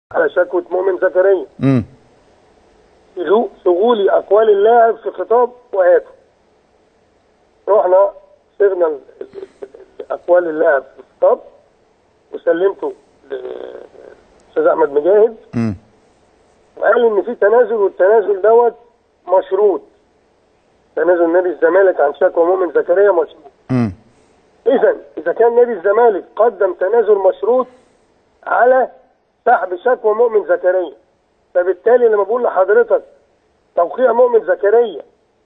على شكوى مؤمن زكريا امم شغو- شغولي اقوال اللاعب في خطاب وهاته رحنا صغنا ال- ال- ال- اقوال اللاعب في الخطاب وسلمته للاستاذ احمد مجاهد امم وقال ان في تنازل والتنازل دوت مشروط تنازل نادي الزمالك عن شكوى مؤمن زكريا مشروط امم اذا اذا كان نادي الزمالك قدم تنازل مشروط على سحب شكوى مؤمن زكريا فبالتالي لما بقول لحضرتك توقيع مؤمن زكريا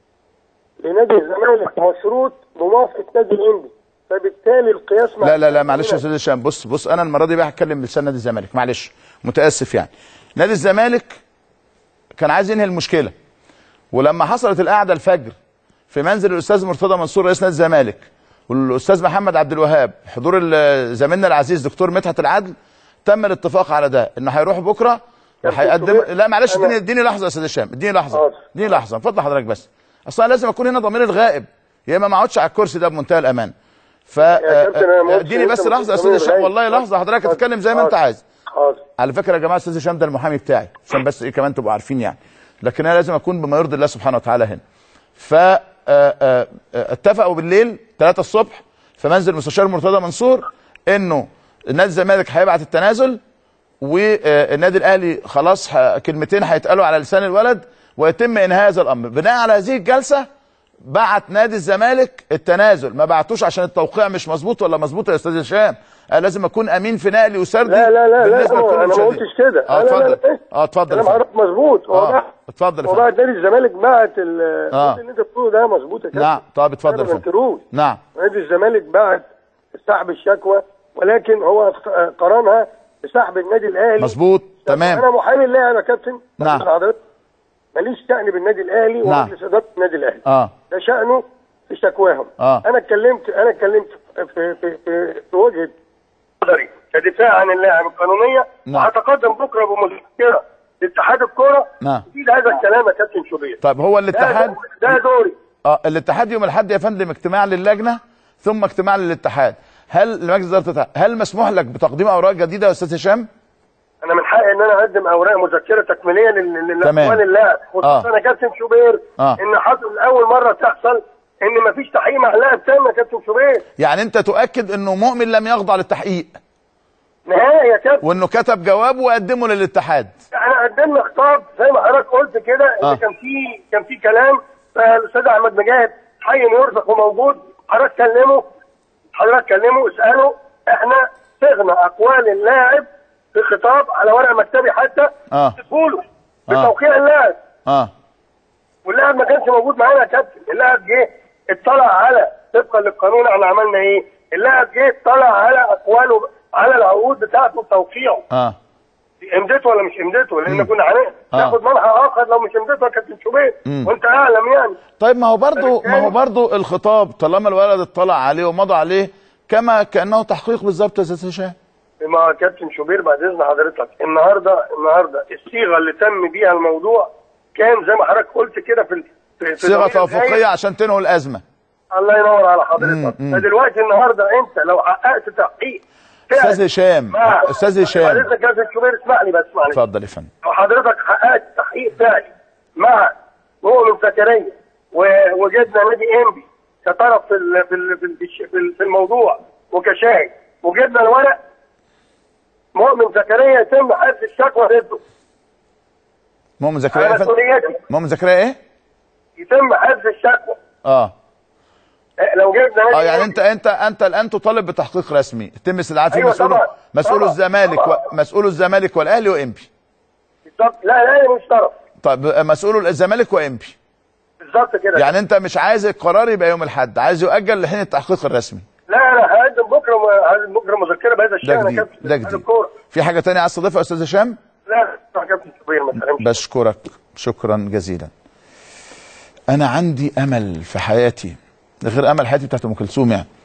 لنادي الزمالك مشروط بموافقه نادي الانبي فبالتالي القياس مع لا لا لا معلش يا استاذ هشام بص بص انا المره دي بقى هتكلم بلسان نادي الزمالك معلش متاسف يعني نادي الزمالك كان عايز ينهي المشكله ولما حصلت القعده الفجر في منزل الاستاذ مرتضى منصور رئيس نادي الزمالك والاستاذ محمد عبد الوهاب حضور ال- زميلنا العزيز دكتور مدحت العدل تم الاتفاق على ده انه هيروح بكره وهيقدم شوبير، لا معلش أنا- اديني اديني لحظه يا استاذ هشام اديني لحظه حاضر. اديني لحظه اتفضل حضرتك بس اصلا لازم اكون هنا ضمير الغائب يا اما ما اقعدش على الكرسي ده بمنتهى الامان ف كابتن، أنا ما قلتش اديني أنت بس مش لحظه يا ضمير استاذ هشام الغائب. والله لحظه حضرتك حاضر. تتكلم زي ما انت حاضر. عايز حاضر على فكره يا جماعه استاذ هشام ده المحامي بتاعي عشان بس ايه كمان تبقوا عارفين يعني لكن انا لازم اكون بما يرضي الله سبحانه وتعالى هنا ف آه، آه، آه، اتفقوا بالليل 3 الصبح في منزل مستشار مرتضى منصور انه نادي الزمالك هيبعت التنازل والنادي الاهلي خلاص ه- كلمتين هيتقالوا على لسان الولد ويتم انهاء هذا الامر بناء على هذه الجلسه بعت نادي الزمالك التنازل ما بعتوش عشان التوقيع مش مظبوط ولا مظبوط يا استاذ هشام قال لازم اكون امين في نقلي وسردي لا لا لا لا بالنسبه لكل انا ما المشاهدين. قلتش كده اه لا، لا، لا، اتفضل لا. اه اتفضل كلام يا فندم. حضرتك مظبوط هو اه بعت اتفضل يا هو فندم. بعت نادي الزمالك بعت ال آه. كل اللي انت بتقوله ده مظبوط يا كابتن نعم طب اتفضل انا يا ما فندم بنكروش نعم نادي الزمالك بعت سحب الشكوى ولكن هو قرنها بسحب النادي الاهلي مظبوط انا تمام محامي اللاعب يا كابتن نعم. بقول لحضرتك ماليش شأن بالنادي الاهلي نعم. ومجلس اداره النادي الاهلي اه ده شأنه في شكواهم آه. انا اتكلمت انا اتكلمت في في في, في وجهه نظري كدفاع عن اللاعب القانونيه نعم. وهتقدم بكره بمذكره لاتحاد الكره نعم. في هذا الكلام يا كابتن شوبير طيب هو ده, الاتحاد ده دوري اه الاتحاد يوم الاحد يا فندم اجتماع للجنه ثم اجتماع للاتحاد هل لمجلس اداره الاتحاد هل مسموح لك بتقديم اوراق جديده يا استاذ هشام؟ انا من حقي ان انا اقدم اوراق مذكره تكميليه لل- تمام. للاقوال اللاعب خصوصا آه. يا كابتن شوبير آه. ان حصل اول مره تحصل ان مفيش تحقيق مع لاعب تاني يا كابتن شوبير يعني انت تؤكد انه مؤمن لم يخضع للتحقيق نهائي يا كابتن وانه كتب جواب وقدمه للاتحاد احنا قدمنا خطاب زي ما حضرتك قلت كده ان آه. كان في كان في كلام فالاستاذ احمد مجاهد حي يرزق وموجود حضرتك كلمه حضرتك كلمه اساله احنا صغنا اقوال اللاعب في خطاب على ورق مكتبي حتى آه. تقوله بتوقيع اللاعب اه واللاعب ما كانش موجود معانا يا كابتن اللاعب جه اطلع على طبقا للقانون احنا عملنا ايه اللاعب جه اطلع على اقواله على العقود بتاعته وتوقيعه اه امدته ولا مش امدته لان كنا هن- آه. ناخد منحى اخر لو مش امدته يا كابتن شوبير مم. وانت اعلم يعني طيب ما هو برضو فبالتالي- ما هو برضو الخطاب طالما الولد اطلع عليه ومضى عليه كما كانه تحقيق بالظبط يا استاذ هشام مع كابتن شوبير بعد اذن حضرتك النهارده النهارده الصيغه اللي تم بيها الموضوع كان زي ما حضرتك قلت كده في ال- في في صيغه ضمير توافقيه النهاية. عشان تنهوا الازمه الله ينور على حضرتك مم. فدلوقتي النهارده انت لو حققت تحقيق فعلا استاذ هشام مع- استاذ هشام بعد اذنك يا كابتن شوبير اسمعني بس اسمعني اتفضل يا فندم لو حضرتك حققت تحقيق فعلي مع مؤمن زكريا و- وجبنا نادي انبي كطرف في ال- في ال- في ال- في ال- في الموضوع وكشاهد وجبنا الورق مؤمن زكريا يتم حذف الشكوى ضده مؤمن زكريا على يا فندم مسؤوليتي مؤمن زكريا ايه؟ يتم حذف الشكوى اه إيه، لو جبنا نادي اه يعني إنبي- انت انت انت الان تطالب بتحقيق رسمي يتم استدعاء فيه أيوة مسؤول طبعا. مسؤول طبعا. الزمالك طبعا. ومسؤول الزمالك والاهلي وانبي بالظبط لا لا مش طرف طيب مسؤول الزمالك وانبي بالظبط كده يعني انت مش عايز القرار يبقى يوم الاحد عايز يؤجل لحين التحقيق الرسمي لا انا هقدم بكره هقدم بكره مذكره بهذا ده الشان يا جديد كابتن ده هذا جديد الكوره في حاجه تانية عايز تضيفها يا استاذ هشام لا يا كابتن شوبير ما تكلمش بشكرك شكرا جزيلا انا عندي امل في حياتي ده غير امل حياتي بتاعت ام كلثوم يعني